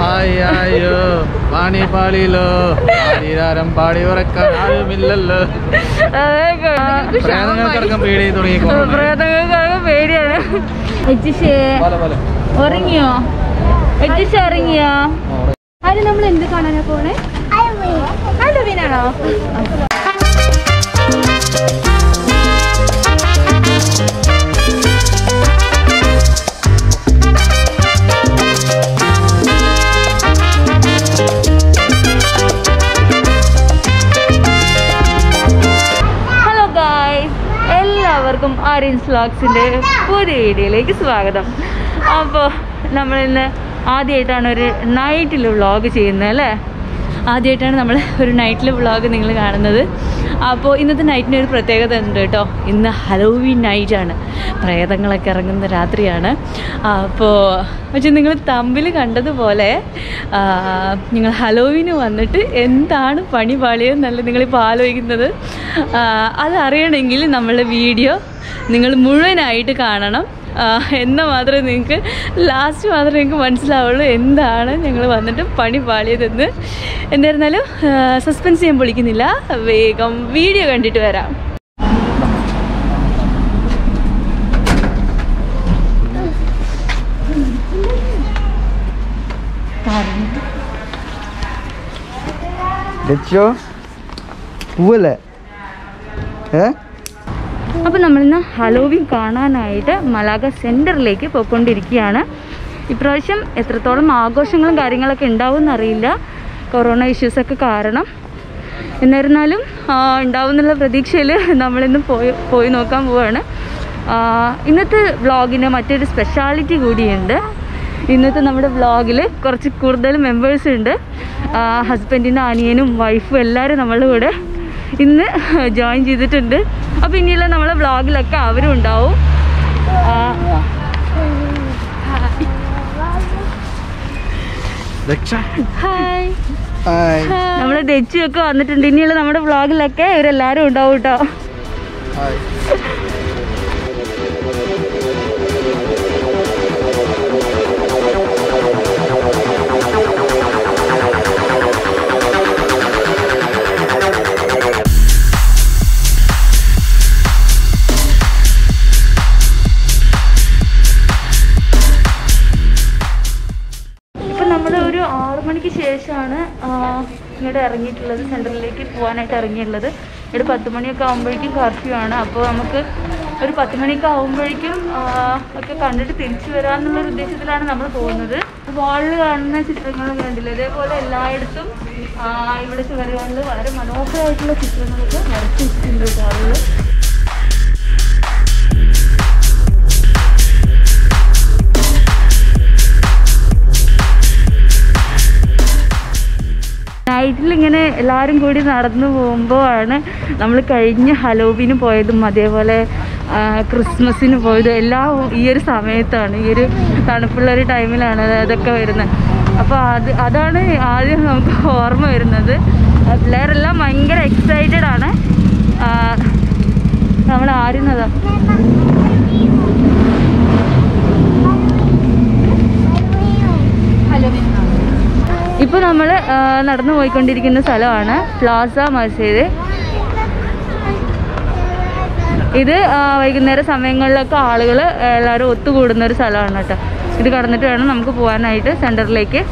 അയ്യോ പാണി പാളിയിലോ ആരീരാരം പാടി ഉറക്കാൻ ആരുമില്ലല്ലോ പ്രേതങ്ങൾക്കടക്കം പേടി തുടങ്ങിക്കോ പ്രേതങ്ങൾക്കൊക്കെ പേടിയാണ് എച്ചിഷേ പോലെ പോലെ ഉറങ്ങിയോ എച്ചിഷ ഉറങ്ങിയോ അത് നമ്മൾ എന്ത് കാണാനാ പോണേ ഹലോവീനാണോ ഹലോ ഗായ്സ് എല്ലാവർക്കും ആര്യൻസ് വ്ളോഗ്സിൻ്റെ പുതിയ വീഡിയോയിലേക്ക് സ്വാഗതം അപ്പോൾ നമ്മളിന്ന് ആദ്യമായിട്ടാണ് ഒരു നൈറ്റിൽ വ്ളോഗ് ചെയ്യുന്നത് അല്ലേ ആദ്യമായിട്ടാണ് നമ്മൾ ഒരു നൈറ്റിൽ വ്ളോഗ് നിങ്ങൾ കാണുന്നത് അപ്പോൾ ഇന്നത്തെ നൈറ്റിന് ഒരു പ്രത്യേകത ഉണ്ട് കേട്ടോ ഇന്ന് ഹലോവീൻ നൈറ്റാണ് പ്രേതങ്ങളൊക്കെ ഇറങ്ങുന്ന രാത്രിയാണ് അപ്പോൾ പക്ഷെ നിങ്ങൾ തമ്പിൽ കണ്ടതുപോലെ ആ, നിങ്ങൾ ഹലോവിന് വന്നിട്ട് എന്താണ് പണി പാളിയെന്നല്ല നിങ്ങളിപ്പോൾ ആലോചിക്കുന്നത് ആ, അതറിയണമെങ്കിൽ നമ്മളുടെ വീഡിയോ നിങ്ങൾ മുഴുവനായിട്ട് കാണണം ആ, എന്നാൽ മാത്രമേ നിങ്ങൾക്ക് ലാസ്റ്റ് മാത്രമേ നിങ്ങൾക്ക് മനസ്സിലാവുള്ളൂ എന്താണ് ഞങ്ങൾ വന്നിട്ട് പണി പാളിയതെന്ന് എന്നിരുന്നാലും സസ്പെൻസ് ചെയ്യാൻ പൊളിക്കുന്നില്ല വേഗം വീഡിയോ കണ്ടിട്ട് വരാം ലക്ഷ്യോ പൂവല്ലേ ഏ അപ്പോൾ നമ്മളിന്ന് ഹലോവിൻ കാണാനായിട്ട് മലാഗ സെൻറ്ററിലേക്ക് പോയിക്കൊണ്ടിരിക്കുകയാണ് ഇപ്രാവശ്യം എത്രത്തോളം ആഘോഷങ്ങളും കാര്യങ്ങളൊക്കെ ഉണ്ടാവും എന്നറിയില്ല കൊറോണ ഇഷ്യൂസൊക്കെ കാരണം എന്നിരുന്നാലും ആ, ഉണ്ടാവും എന്നുള്ള പ്രതീക്ഷയിൽ നമ്മളിന്ന് പോയി പോയി നോക്കാൻ പോവാണ് ആ, ഇന്നത്തെ വ്ളോഗിന് മറ്റൊരു സ്പെഷ്യാലിറ്റി കൂടിയുണ്ട് ഇന്നത്തെ നമ്മുടെ വ്ളോഗിൽ കുറച്ച് കൂടുതൽ മെമ്പേഴ്സ് ഉണ്ട് ഹസ്ബൻഡിൻ്റെ അനിയനും വൈഫും എല്ലാവരും നമ്മളുടെ കൂടെ ഇന്ന് ജോയിൻ ചെയ്തിട്ടുണ്ട് അപ്പോൾ ഇനിയുള്ള നമ്മളെ വ്ളോഗിലൊക്കെ അവരും ഉണ്ടാവും ആ, ലക്ഷ ഹായ് ഹായ് നമ്മളെ ദച്ചുവൊക്കെ വന്നിട്ടുണ്ട് ഇനിയുള്ള നമ്മുടെ വ്ളോഗിലൊക്കെ ഇവരെല്ലാവരും ഉണ്ടാവും കേട്ടോ ഹായ് ഇപ്പം നമ്മൾ ഒരു ആറു മണിക്ക് ശേഷമാണ് ആ, ഇങ്ങോട്ട് ഇറങ്ങിയിട്ടുള്ളത് സെൻറ്ററിലേക്ക് പോകാനായിട്ട് ഇറങ്ങിയിട്ടുള്ളത് ഇവിടെ പത്ത് മണിയൊക്കെ ആകുമ്പോഴേക്കും കർഫ്യൂ ആണ് അപ്പോൾ നമുക്ക് ഒരു പത്ത് മണിയൊക്കെ ആകുമ്പോഴേക്കും ആ, ഒക്കെ കണ്ടിട്ട് തിരിച്ചു വരാമെന്നുള്ള ഒരു ഉദ്ദേശത്തിലാണ് നമ്മൾ പോകുന്നത് വാളിൽ കാണുന്ന ചിത്രങ്ങളൊക്കെ കണ്ടില്ല ഇതേപോലെ എല്ലായിടത്തും ആ, ഇവിടെ ചുവരുകളിൽ വളരെ മനോഹരമായിട്ടുള്ള ചിത്രങ്ങളൊക്കെ വരച്ചു വെച്ചിട്ടുണ്ട് കേട്ടോ ആളുകൾ നൈറ്റിൽ ഇങ്ങനെ എല്ലാവരും കൂടി നടന്നു പോകുമ്പോൾ ആണ് നമ്മൾ കഴിഞ്ഞ ഹലോവിന് പോയതും അതേപോലെ ആ, ക്രിസ്മസിന് പോയതും എല്ലാം ഈ ഒരു സമയത്താണ് ഈ ഒരു തണുപ്പുള്ള ഒരു ടൈമിലാണ് അതൊക്കെ വരുന്നത് അപ്പോൾ അത് അതാണ് ആദ്യം നമുക്ക് ഓർമ്മ വരുന്നത് ആ, പിള്ളേരെല്ലാം ഭയങ്കര എക്സൈറ്റഡ് ആണ് നമ്മൾ ആരുന്നതാ ഇപ്പോൾ നമ്മൾ നടന്നു പോയിക്കൊണ്ടിരിക്കുന്ന സ്ഥലമാണ് പ്ലാസ മസ്ജിദ് ഇത് ആ, വൈകുന്നേര സമയങ്ങളിലൊക്കെ ആളുകൾ എല്ലാവരും ഒത്തുകൂടുന്ന ഒരു സ്ഥലമാണ് കേട്ടോ ഇത് കടന്നിട്ട് വേണം നമുക്ക് പോകാനായിട്ട് സെൻറ്ററിലേക്ക്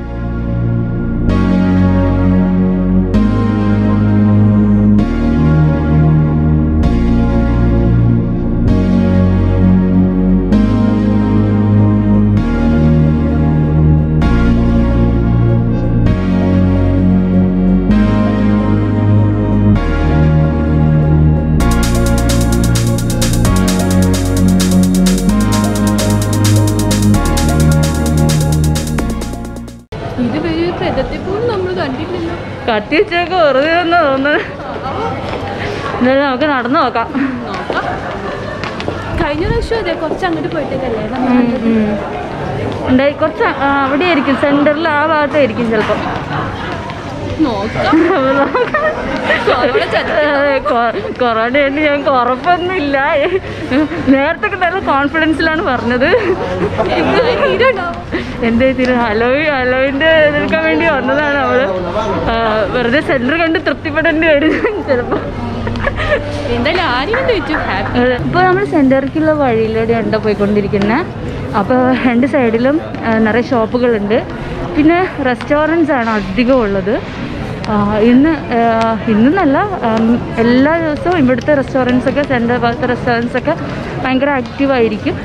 ഇത് വലിയ പ്രേതത്തെ പോലും നമ്മൾ കണ്ടിട്ടില്ലല്ലോ കത്തി വെച്ചൊക്കെ വെറുതെ ഒന്ന് തോന്നുന്നത് എന്നാലും നമുക്ക് നടന്നു നോക്കാം നോക്കാം കഴിഞ്ഞ പ്രാവശ്യം അതെ കുറച്ച് അങ്ങോട്ട് പോയിട്ടേക്കല്ലേ നമ്മൾ ഉം, കണ്ടത്? ഉം. ഉണ്ടായി കുറച്ച് ആ, അവിടെ ആയിരിക്കും സെൻറ്ററിൽ ആ ഭാഗത്തായിരിക്കും ചിലപ്പോൾ നോക്കാം കൊറോണ ചത്ത- കൊറോണയായിട്ട് ഞങ്ങൾക്ക് ഉറപ്പൊന്നുമില്ല നേരത്തെ നല്ല കോൺഫിഡൻസിലാണ് പറഞ്ഞത് എന്തായി തീരുണ്ടാവും എന്തേ തിരു ഹലോയി ഹലോയിൻ്റെ എതിർക്കാൻ വേണ്ടി വന്നതാണ് അവള് ആ, വെറുതെ സെന്റർ കണ്ട് തൃപ്തിപ്പെടേണ്ടി വരും ചിലപ്പോൾ എന്തായാലും ആരെയും ചോദിച്ചു ഹാപ്പി ഇപ്പോൾ നമ്മൾ സെൻറ്ററിലേക്കുള്ള വഴിയിലൂടെയാണ് പോയിക്കൊണ്ടിരിക്കുന്നത് അപ്പോൾ രണ്ട് സൈഡിലും ആ, നിറയെ ഷോപ്പുകളുണ്ട് പിന്നെ റെസ്റ്റോറൻറ്റ്സ് ആണ് അധികം ഉള്ളത് ആ, ഇന്ന് ആ, ഇന്നെന്നല്ല ആം, എല്ലാ ദിവസവും ഇവിടുത്തെ റെസ്റ്റോറൻറ്റ്സ് ഒക്കെ സെൻറ്റർ ഭാഗത്തെ റെസ്റ്റോറൻറ്റ്സ് ഒക്കെ ഭയങ്കര ആക്റ്റീവായിരിക്കും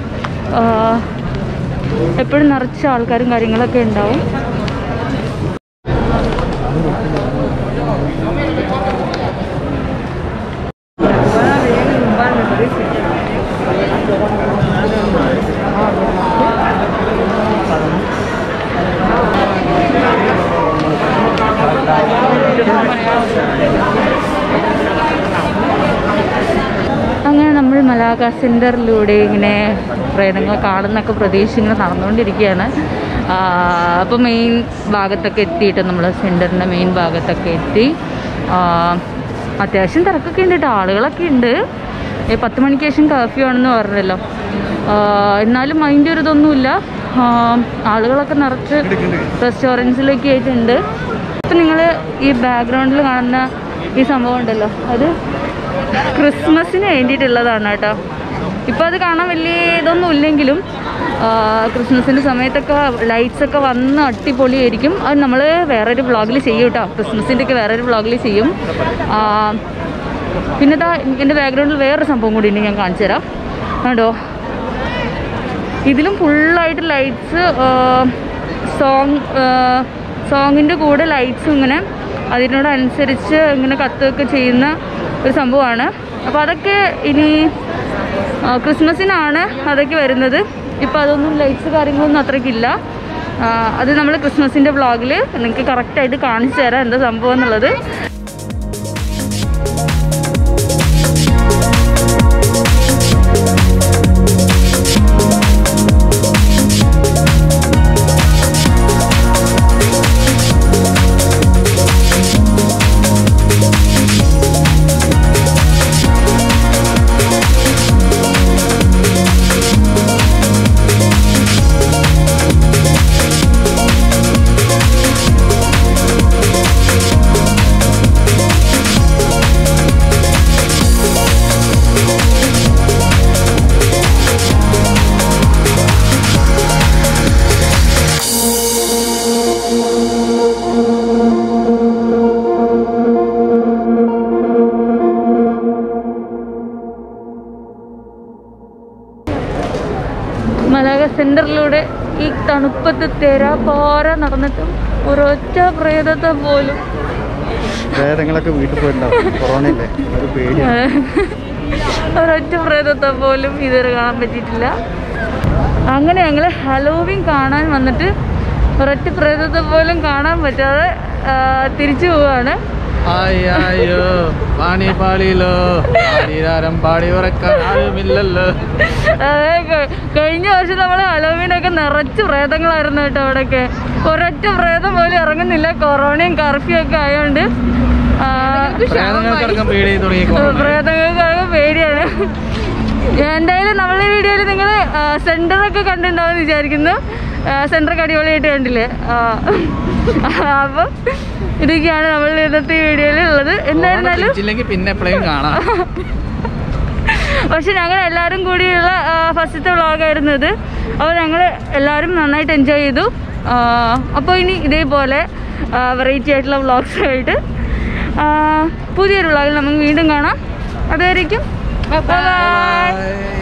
എപ്പോഴും നിറച്ച ആൾക്കാരും കാര്യങ്ങളൊക്കെ ഉണ്ടാവും അങ്ങനെ നമ്മൾ മലാക സെൻറ്ററിലൂടെ ഇങ്ങനെ പ്രേതങ്ങൾ കാണുന്നൊക്കെ പ്രതീക്ഷിച്ച് ഇങ്ങനെ നടന്നുകൊണ്ടിരിക്കുകയാണ് അപ്പോൾ മെയിൻ ഭാഗത്തൊക്കെ എത്തിയിട്ട് നമ്മൾ സെൻറ്ററിൻ്റെ മെയിൻ ഭാഗത്തൊക്കെ എത്തി ആ, അത്യാവശ്യം തിരക്കൊക്കെ ഉണ്ട് കേട്ടോ ആളുകളൊക്കെ ഉണ്ട് ഈ പത്ത് മണിക്ക് ശേഷം കർഫ്യൂ ആണെന്ന് പറഞ്ഞല്ലോ ആ, എന്നാലും അതിൻ്റെ ഒരു ഇതൊന്നുമില്ല ആ, ആളുകളൊക്കെ നിറച്ച് റെസ്റ്റോറൻറ്റ്സിലൊക്കെ ആയിട്ടുണ്ട് ഇപ്പം നിങ്ങൾ ഈ ബാക്ക്ഗ്രൗണ്ടിൽ കാണുന്ന ഈ സംഭവം ഉണ്ടല്ലോ അത് ക്രിസ്മസിന് വേണ്ടിയിട്ടുള്ളതാണ് കേട്ടോ ഇപ്പോൾ അത് കാണാൻ വലിയ ഇതൊന്നും ഇല്ലെങ്കിലും ആ, ക്രിസ്മസിൻ്റെ സമയത്തൊക്കെ ലൈറ്റ്സ് ഒക്കെ വന്ന് അടിപൊളിയായിരിക്കും അത് നമ്മൾ വേറൊരു വ്ളോഗിൽ ചെയ്യും കേട്ടോ ക്രിസ്മസിൻ്റെ ഒക്കെ വേറൊരു വ്ളോഗിൽ ചെയ്യും ആ, പിന്നെ ഇതാ എൻ്റെ ബാക്ക്ഗ്രൗണ്ടിൽ വേറൊരു സംഭവം കൂടി ഉണ്ട് ഞാൻ കാണിച്ചു തരാം കണ്ടോ ഇതിലും ഫുള്ളായിട്ട് ലൈറ്റ്സ് സോങ് സോങ്ങിൻ്റെ കൂടെ ലൈറ്റ്സും ഇങ്ങനെ അതിനോടനുസരിച്ച് ഇങ്ങനെ കത്തുകയൊക്കെ ചെയ്യുന്ന ഒരു സംഭവമാണ് അപ്പോൾ അതൊക്കെ ഇനി ആ, ക്രിസ്മസിനാണ് അതൊക്കെ വരുന്നത് ഇപ്പോൾ അതൊന്നും ലൈറ്റ്സ് കാര്യങ്ങളൊന്നും അത്രയ്ക്കില്ല ആ, അത് നമ്മൾ ക്രിസ്മസിൻ്റെ വ്ളോഗിൽ നിങ്ങൾക്ക് കറക്റ്റായിട്ട് കാണിച്ചു തരാം എന്താ സംഭവം എന്നുള്ളത് മലക സെൻറ്ററിലൂടെ ഈ തണുപ്പത്ത് തെരാ പാറ നടന്നിട്ടും ഒരൊറ്റ പ്രേതത്തെ പോലും പ്രേതങ്ങളൊക്കെ വീട്ടിൽ പോയിട്ടുണ്ടാവും കൊറോണയില്ലേ ഒരു പേടിയാണ് ഒരൊറ്റ പ്രേതത്തെ പോലും ഇതുവരെ കാണാൻ പറ്റിയിട്ടില്ല അങ്ങനെ ഞങ്ങൾ ഹലോവിൻ കാണാൻ വന്നിട്ട് ഒരൊറ്റ പ്രേതത്തെ പോലും കാണാൻ പറ്റാതെ ആ, തിരിച്ചു പോവാണ് അയ്യോ പാണി പാളിയിലോ ആരീരാരം പാടി ഉറക്കാൻ ആരുമില്ലല്ലോ അതെ ക- കഴിഞ്ഞ വർഷം നമ്മൾ ഹലോവീനൊക്കെ നിറച്ച് പ്രേതങ്ങളായിരുന്നു കേട്ടോ അവിടെയൊക്കെ ഒരൊറ്റ പ്രേതം പോലും ഇറങ്ങുന്നില്ല കൊറോണയും കർഫ്യൂ ഒക്കെ ആയതുകൊണ്ട് ആ, പ്രേതങ്ങൾക്കടക്കം പേടി തുടങ്ങി പ്രേതങ്ങൾക്കൊക്കെ പേടിയാണ് എന്തായാലും നമ്മളെ വീഡിയോയിൽ നിങ്ങൾ സെന്ററൊക്കെ കണ്ടിട്ടുണ്ടാവും വിചാരിക്കുന്നു സെന്ററൊക്കെ അടിപൊളിയായിട്ട് കണ്ടില്ലേ ആ, അപ്പം ഇതൊക്കെയാണ് നമ്മളുടെ ഇന്നത്തെ വീഡിയോയിൽ ഉള്ളത് എന്തായിരുന്നാലും ഇല്ലെങ്കിൽ പിന്നെ എപ്പോഴും കാണാം പക്ഷെ ഞങ്ങൾ എല്ലാവരും കൂടിയുള്ള ഫസ്റ്റത്തെ വ്ളോഗായിരുന്നു ഇത് അപ്പോൾ ഞങ്ങൾ എല്ലാവരും നന്നായിട്ട് എൻജോയ് ചെയ്തു അപ്പോൾ ഇനി ഇതേപോലെ വെറൈറ്റി ആയിട്ടുള്ള വ്ളോഗ്സ് ആയിട്ട് ആ, പുതിയൊരു വ്ളോഗിൽ നമുക്ക് വീണ്ടും കാണാം അതുവരേക്കും ബൈ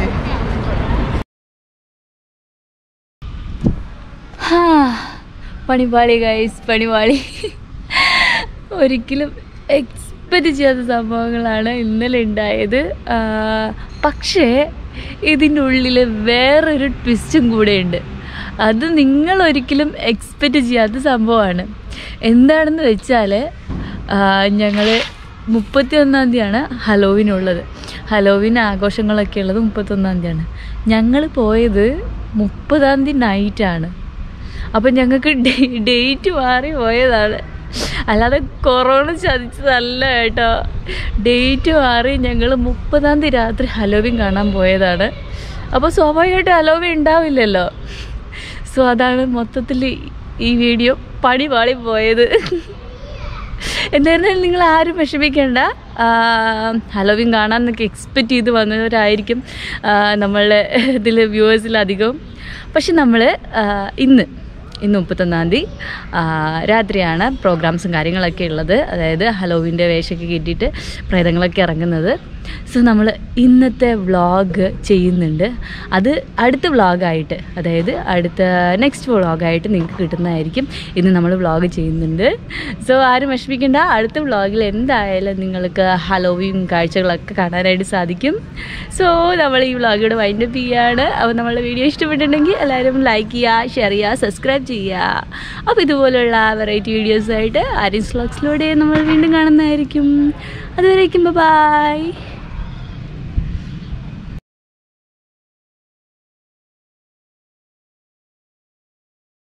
പണിപാളി ഗൈസ് പണിപാളി ഒരിക്കലും എക്സ്പെക്റ്റ് ചെയ്യാത്ത സംഭവങ്ങളാണ് ഇന്നലെ ഉണ്ടായത് ആ, പക്ഷേ ഇതിൻ്റെ ഉള്ളിൽ വേറൊരു ട്വിസ്റ്റും കൂടെയുണ്ട് അത് നിങ്ങൾ ഒരിക്കലും എക്സ്പെക്റ്റ് ചെയ്യാത്ത സംഭവമാണ് എന്താണെന്ന് വെച്ചാൽ ഞങ്ങൾ മുപ്പത്തി ഒന്നാം തീയതിയാണ് ഹലോവിനുള്ളത് ഹലോവിൻ ആഘോഷങ്ങളൊക്കെ ഉള്ളത് മുപ്പത്തൊന്നാം തീയതിയാണ് ഞങ്ങൾ പോയത് മുപ്പതാം തീയതി നൈറ്റാണ് അപ്പം ഞങ്ങൾക്ക് ഡേറ്റ് മാറി പോയതാണ് അല്ലാതെ കൊറോണ ചതിച്ചതല്ല കേട്ടോ ഡേറ്റ് മാറി ഞങ്ങൾ മുപ്പതാം തീയതി രാത്രി ഹലോവിൻ കാണാൻ പോയതാണ് അപ്പോൾ സ്വാഭാവികമായിട്ട് ഹലോവിൻ ഉണ്ടാവില്ലല്ലോ സോ അതാണ് മൊത്തത്തിൽ ഈ വീഡിയോ പണി പാളി പോയത് എന്തായിരുന്നാലും നിങ്ങൾ ആരും വിഷമിക്കേണ്ട ഹലോവിൻ കാണാമെന്നൊക്കെ എക്സ്പെക്റ്റ് ചെയ്ത് വന്നവരായിരിക്കും ആ, നമ്മളുടെ ഇതിൽ വ്യൂവേഴ്സിലധികം പക്ഷെ നമ്മൾ ഇന്ന് ഇന്ന് മുപ്പത്തൊന്നാം തീയതി ആ, രാത്രിയാണ് പ്രോഗ്രാംസും കാര്യങ്ങളൊക്കെ ഉള്ളത് അതായത് ഹലോവിൻ്റെ വേഷമൊക്കെ കിട്ടിയിട്ട് പ്രേതങ്ങളൊക്കെ ഇറങ്ങുന്നത് സോ നമ്മൾ ഇന്നത്തെ വ്ളോഗ് ചെയ്യുന്നുണ്ട് അത് അടുത്ത വ്ളോഗായിട്ട് അതായത് അടുത്ത നെക്സ്റ്റ് വ്ളോഗായിട്ട് നിങ്ങൾക്ക് കിട്ടുന്നതായിരിക്കും ഇന്ന് നമ്മൾ വ്ളോഗ് ചെയ്യുന്നുണ്ട് സോ ആരും വിഷമിക്കേണ്ട അടുത്ത വ്ളോഗിൽ എന്തായാലും നിങ്ങൾക്ക് ഹലോവിൻ കാഴ്ചകളൊക്കെ കാണാനായിട്ട് സാധിക്കും സോ നമ്മൾ ഈ വ്ളോഗിയുടെ വൈൻഡപ്പ് ചെയ്യാണ് അപ്പോൾ നമ്മളുടെ വീഡിയോ ഇഷ്ടപ്പെട്ടിട്ടുണ്ടെങ്കിൽ എല്ലാവരും ലൈക്ക് ചെയ്യുക ഷെയർ ചെയ്യുക സബ്സ്ക്രൈബ് ചെയ്യുക അപ്പോൾ ഇതുപോലുള്ള വെറൈറ്റി വീഡിയോസായിട്ട് ആര്യൻസ് വ്ളോഗ്സിലൂടെ നമ്മൾ വീണ്ടും കാണുന്നതായിരിക്കും അതുവരേക്കും ബൈ